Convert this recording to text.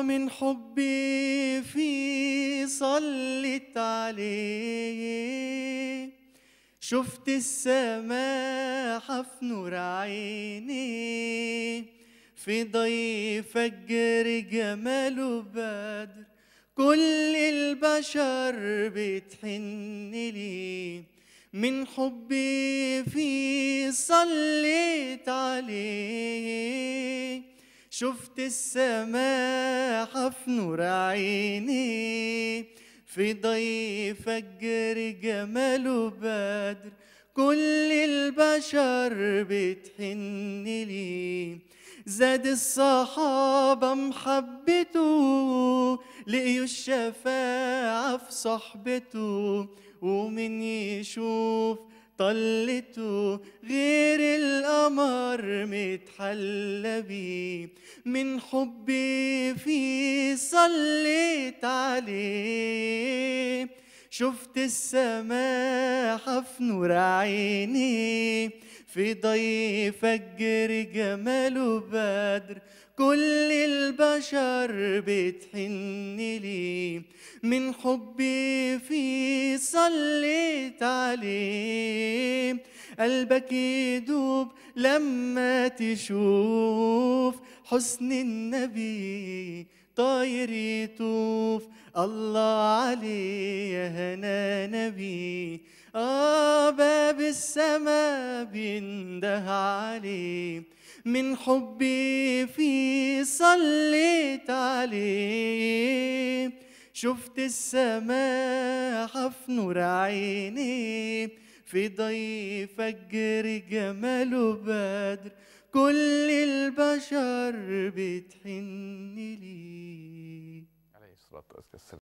من حبي في صلت عليه شفت السماحة في نور عيني في ضي فجر جماله بدر كل البشر بتحن لي من حبي في صليت عليه شفت السماحة في نور عيني في ضي فجر جماله بدر كل البشر بتحن لي زاد الصحابة محبته لقيوا الشفاعة في صحبته ومن يشوف طلته غير القمر متحلى بيه من حبي في صليت عليه شفت السماحة في نور عيني في ضي فجر جماله بدر كل البشر بتحن لي من حبي في صليت عليه قلبك يدوب لما تشوف حسن النبي طاير يطوف الله عليه يا هنا نبي آه باب السما بينده عليه من حبي في صليت عليه شفت السماحة في نور عيني في ضي فجر جماله بدر كل البشر بتحن لي عليه الصلاة والسلام